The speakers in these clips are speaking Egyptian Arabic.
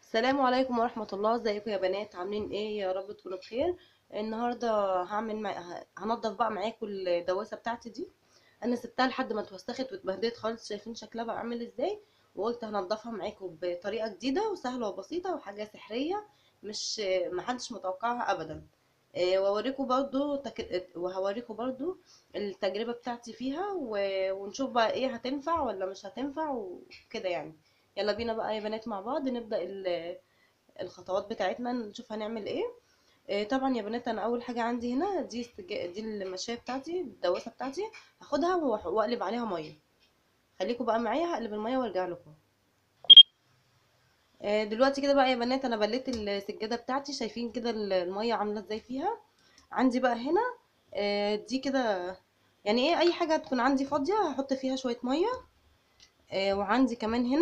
السلام عليكم ورحمة الله ازيكم يا بنات عاملين ايه يا رب تكونوا بخير النهاردة هعمل مع... ه- هنضف بقى معاكم الدواسة بتاعتي دي انا سبتها لحد ما اتوسخت واتبهدلت خالص شايفين شكلها بقى عامل ازاي وقلت هنضفها معاكم بطريقة جديدة وسهلة وبسيطة وحاجة سحرية مش محدش متوقعها ابدا إيه، واوريكم برضو تك... وهوريكم برضو التجربة بتاعتي فيها و... ونشوف بقى ايه هتنفع ولا مش هتنفع وكده يعني يلا بينا بقى يا بنات مع بعض نبدأ ال... الخطوات بتاعتنا نشوف هنعمل ايه آه، طبعا يا بنات انا اول حاجه عندي هنا دي السجا... دي المشايه بتاعتي الدواسه بتاعتي هاخدها وأح- واقلب عليها ميه خليكم بقى معايا هقلب الميه وارجع لكم آه، دلوقتي كده بقى يا بنات انا بليت السجاده بتاعتي شايفين كده ال- الميه عامله ازاي فيها عندي بقى هنا آه، دي كده يعني ايه اي حاجه تكون عندي فاضيه هحط فيها شويه ميه آه، وعندي كمان هنا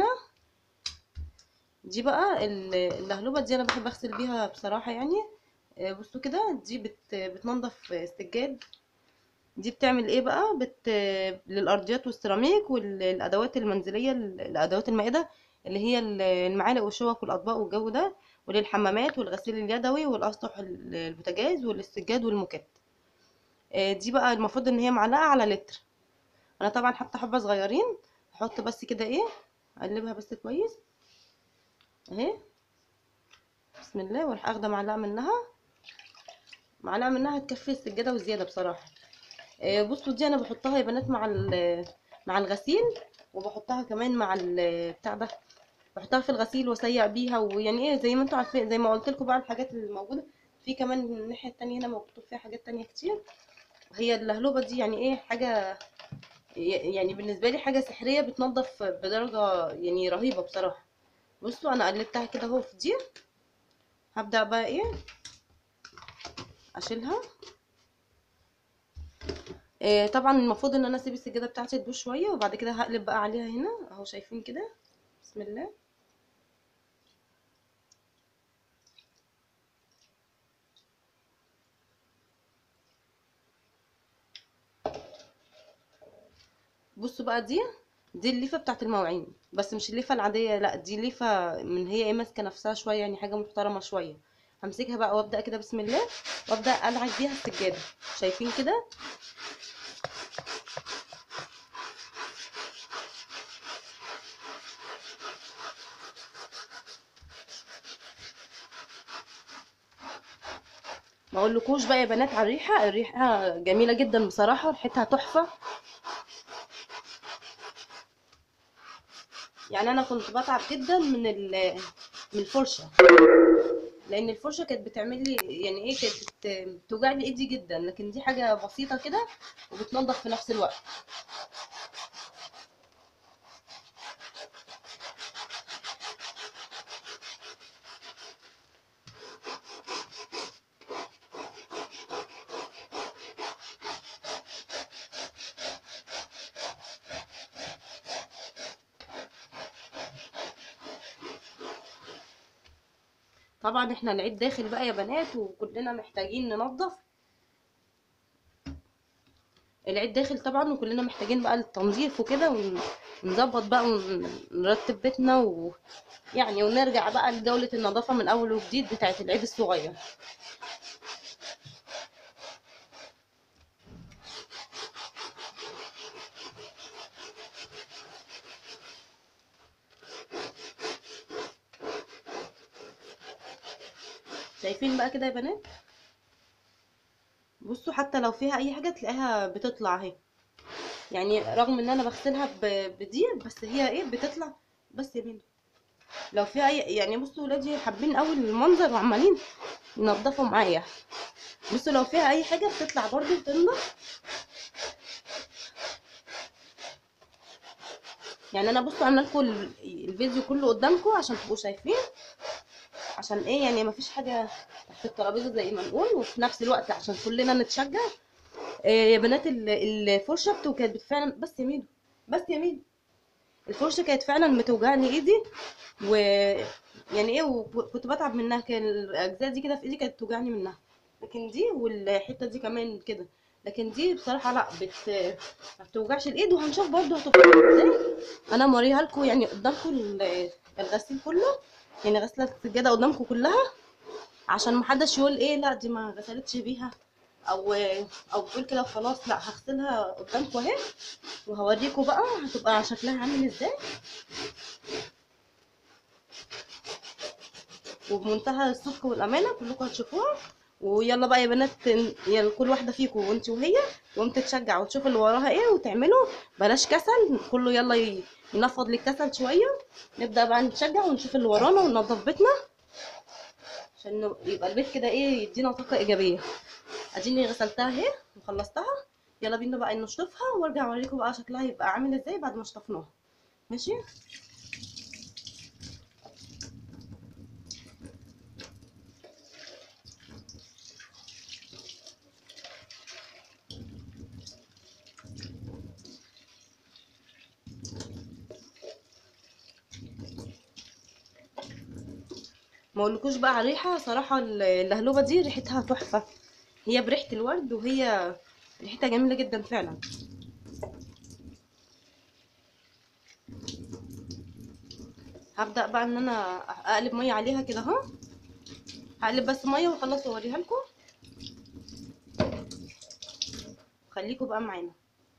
دي بقى ال- اللهلوبه دي انا بحب اغسل بيها بصراحه يعني آه، بصوا كده دي بت بتنضف السجاد دي بتعمل ايه بقى بت للارضيات والسيراميك والادوات المنزليه الادوات المائده اللي هي ال- المعالق والشوك والاطباق والجو ده وللحمامات والغسيل اليدوي والاسطح ال- البوتاجاز وللسجاد والموكات آه، دي بقى المفروض ان هي معلقه على لتر انا طبعا حاطه حبه صغيرين هحط بس كده ايه اقلبها بس كويس اهي بسم الله واروح اخده معلقه منها معلقه منها تكفي السجاده وزياده بصراحه آه، بصوا دي انا بحطها يا بنات مع ال- مع الغسيل وبحطها كمان مع ال- بتاع ده بحطها في الغسيل واسيق بيها ويعني ايه زي ما انتوا عارفين زي ما قلت لكم بقى الحاجات الموجوده في كمان الناحيه التانية هنا مكتوب فيها حاجات تانية كتير هي اللهلوبه دي يعني ايه حاجه يعني بالنسبه لي حاجه سحريه بتنظف بدرجه يعني رهيبه بصراحه بصوا انا قلبتها كده اهو في دي هبدا بقى ايه اشيلها آه، طبعا المفروض ان انا اسيب السجاده بتاعتي تبوش شويه وبعد كده هقلب بقى عليها هنا اهو شايفين كده بسم الله بصوا بقى دي دي الليفه بتاعت المواعين بس مش الليفه العاديه لا دي ليفه من هي ايه ماسكه نفسها شويه يعني حاجه محترمه شويه همسكها بقى وابدا كده بسم الله وابدا العب بيها السجاده شايفين كده ما اقولكوش بقى يا بنات على الريحه الريحه جميله جدا بصراحه ريحتها تحفه يعني انا كنت بتعب جدا من ال- من الفرشه لان الفرشه كانت بتعمل لي يعني ايه كانت بت- بتوجع لي ايدي جدا لكن دي حاجه بسيطه كده وبتنضف في نفس الوقت طبعا احنا العيد داخل بقى يا بنات وكلنا محتاجين ننظف العيد داخل طبعا وكلنا محتاجين بقى التنظيف وكده ون- ونظبط بقى ونرتب بيتنا ويعني ونرجع بقى لجولة النظافة من أول وجديد بتاعة العيد الصغير شايفين بقى كده يا بنات بصوا حتى لو فيها أي حاجة تلاقيها بتطلع اهي يعني رغم ان انا بغسلها ب- بدي بس هي ايه بتطلع بس يا بنت لو فيها اي يعني بصوا ولادي حابين قوي المنظر وعمالين ينضفوا معايا بصوا لو فيها اي حاجه بتطلع برضو بتنضف يعني انا بصوا عامله لكم ال- الفيديو كله قدامكم عشان تبقوا شايفين عشان ايه يعني مفيش حاجه تحت الترابيزه زي ما نقول وفي نفس الوقت عشان كلنا نتشجع إيه يا بنات ال- الفرشه بتو كانت بت- فعلا بس يا ميدو بس يا ميدو الفرشه كانت فعلا بتوجعني ايدي و يعني ايه وكنت بتعب منها كان الاجزاء دي كده في ايدي كانت توجعني منها لكن دي والحته دي كمان كده لكن دي بصراحه لا بت ما بتوجعش الايد وهنشوف برضو هتبقى ازاي انا موريها لكم يعني قدامكم ال- الغسيل كله يعني غسله السجاده قدامكم كلها عشان محدش يقول ايه لا دي ما غسلتش بيها او او بتقول كده خلاص لا هغسلها قدامكم اهي وهوريكم بقى هتبقى شكلها عامل ازاي وبمنتهى الصدق والامانه كلكم هتشوفوها ويلا بقى يا بنات يلا كل واحده فيكم وانت وهي تقوم تتشجع وتشوف اللي وراها ايه وتعمله بلاش كسل كله يلا ي- ينفض للكسل شويه نبدا بقى نتشجع ونشوف اللي ورانا وننظف بيتنا عشان يبقى البيت كده ايه يدينا طاقه ايجابيه اديني غسلتها اهي وخلصتها يلا بينا بقى نشطفها وارجع اوريكم بقى شكلها يبقى عامل ازاي بعد ما شطفناها ماشي ما اقولكوش بقى على الريحه صراحه اللهلوبه دي ريحتها تحفه هي بريحه الورد وهي ريحتها جميله جدا فعلا هبدا بقى ان انا اقلب ميه عليها كده اهو هقلب بس ميه واخلص واوريها لكم خليكم بقى معانا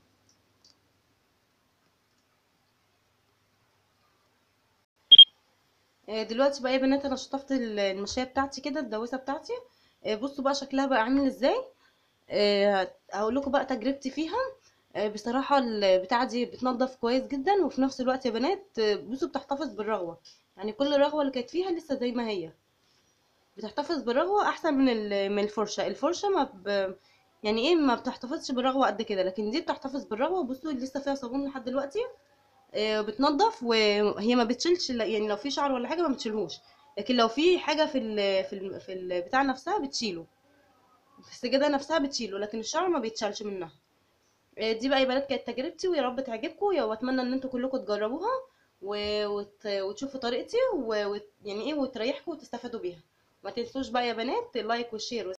آه، دلوقتي بقى يا بنات انا شطفت ال- المشايه بتاعتي كده الدواسه بتاعتي آه، بصوا بقى شكلها بقى عامل ازاي آه، هقول لكم بقى تجربتي فيها آه، بصراحه البتاعه دي بتنضف كويس جدا وفي نفس الوقت يا بنات آه، بصوا بتحتفظ بالرغوه يعني كل الرغوه اللي كانت فيها لسه زي ما هي بتحتفظ بالرغوه احسن من ال- من الفرشه الفرشه ما ب... يعني ايه ما بتحتفظش بالرغوه قد كده لكن دي بتحتفظ بالرغوه بصوا لسه فيها صابون لحد دلوقتي آه، بتنضف وهي ما بتشيلش لا- يعني لو في شعر ولا حاجه ما بتشيلهوش لكن لو في حاجه في ال في ال في البتاع نفسها بتشيله في السجاده نفسها بتشيله لكن الشعر ما بيتشالش منها آه، دي بقى يا بنات كانت تجربتي ويا رب تعجبكم واتمنى ان انتوا كلكم تجربوها و- وت... وتشوفوا طريقتي و... وت... يعني ايه وتريحكم وتستفادوا بيها ما تنسوش بقى يا بنات اللايك والشير